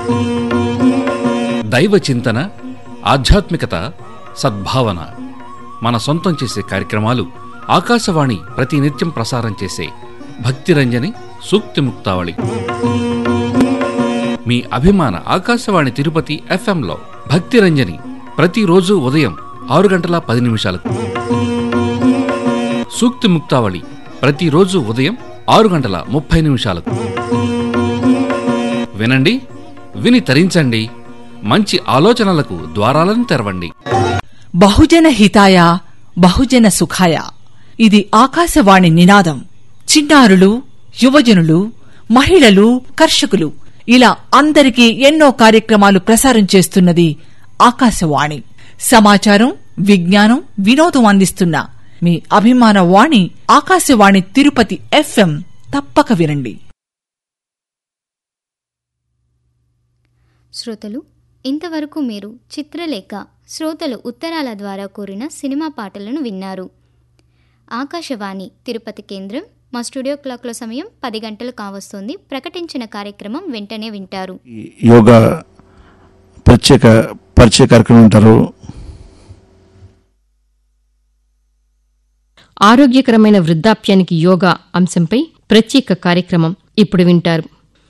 దైవ చింతన ఆధ్యాత్మికత సద్భావన మన సొంతం చేసే కార్యక్రమాలు ఆకాశవాణి ప్రతి నిత్యం ప్రసారం చేసే భక్తిరంజని సూక్తి ముక్తావళి మీ అభిమాన ఆకాశవాణి తిరుపతి ఎఫ్ఎంలో భక్తిరంజని ప్రతిరోజు ఉదయం ఆరు గంటల పది నిమిషాలకు సూక్తి ముక్తావళి ప్రతిరోజు ఉదయం ఆరు గంటల ముప్పై నిమిషాలకు వినండి విని తరించండి మంచి ఆలోచనలకు ద్వారాలను తెరవండి బహుజన హితాయ బహుజన సుఖాయ ఇది ఆకాశవాణి నినాదం చిన్నారులు యువజనులు మహిళలు కర్షకులు ఇలా అందరికీ ఎన్నో కార్యక్రమాలు ప్రసారం చేస్తున్నది ఆకాశవాణి సమాచారం విజ్ఞానం వినోదం అందిస్తున్న మీ అభిమాన వాణి ఆకాశవాణి తిరుపతి ఎఫ్ఎం తప్పక వినండి శ్రోతలు ఇంతవరకు మీరు చిత్రలేఖ శ్రోతలు ఉత్తరాల ద్వారా కోరిన సినిమా పాటలను విన్నారు ఆకాశవాణి తిరుపతి కేంద్రం మా స్టూడియో క్లాక్ల సమయం పది గంటలు కావస్తోంది ప్రకటించిన కార్యక్రమం వెంటనే వింటారు ఈ యోగా ప్రత్యేక పరిచయ కార్యక్రమం ఉంటారు ఆరోగ్యకరమైన వృద్ధాప్యానికి యోగా అంశంపై ప్రత్యేక కార్యక్రమం ఇప్పుడు వింటారు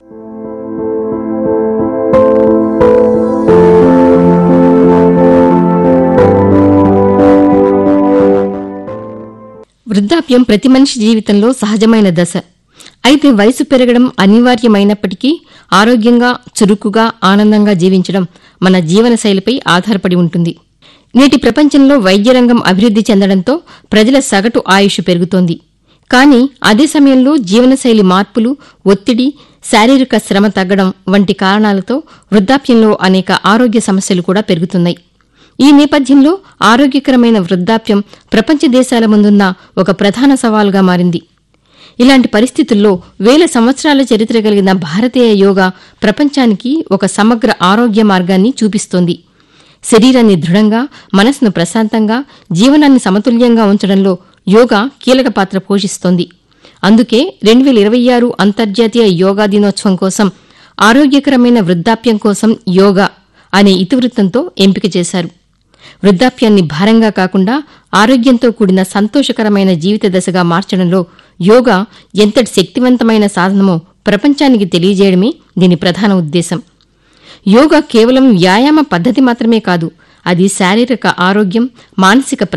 వృద్ధాప్యం ప్రతి మనిషి జీవితంలో సహజమైన దశ అయితే వయసు పెరగడం అనివార్యమైనప్పటికీ ఆరోగ్యంగా చురుకుగా ఆనందంగా జీవించడం మన జీవనశైలిపై ఆధారపడి ఉంటుంది నేటి ప్రపంచంలో వైద్య రంగం అభివృద్ధి చెందడంతో ప్రజల సగటు ఆయుష్ పెరుగుతోంది కానీ అదే సమయంలో జీవనశైలి మార్పులు ఒత్తిడి శారీరక శ్రమ తగ్గడం వంటి కారణాలతో వృద్ధాప్యంలో అనేక ఆరోగ్య సమస్యలు కూడా పెరుగుతున్నాయి ఈ నేపథ్యంలో ఆరోగ్యకరమైన వృద్ధాప్యం ప్రపంచ దేశాల ముందున్న ఒక ప్రధాన సవాలుగా మారింది ఇలాంటి పరిస్థితుల్లో వేల సంవత్సరాల చరిత్ర కలిగిన భారతీయ యోగా ప్రపంచానికి ఒక సమగ్ర ఆరోగ్య మార్గాన్ని చూపిస్తోంది శరీరాన్ని దృఢంగా మనసును ప్రశాంతంగా జీవనాన్ని సమతుల్యంగా ఉంచడంలో యోగా కీలక పాత్ర పోషిస్తోంది అందుకే రెండు వేల ఇరవై ఆరు అంతర్జాతీయ యోగా దినోత్సవం కోసం ఆరోగ్యకరమైన వృద్ధాప్యం కోసం యోగా అనే ఇతివృత్తంతో ఎంపిక చేశారు వృద్ధాప్యాన్ని భారంగా కాకుండా ఆరోగ్యంతో కూడిన సంతోషకరమైన జీవిత దశగా మార్చడంలో యోగా ఎంతటి శక్తివంతమైన సాధనమో ప్రపంచానికి తెలియజేయడమే దీని ప్రధాన ఉద్దేశం యోగా కేవలం వ్యాయామ పద్ధతి మాత్రమే కాదు అది శారీరక ఆరోగ్యం మానసిక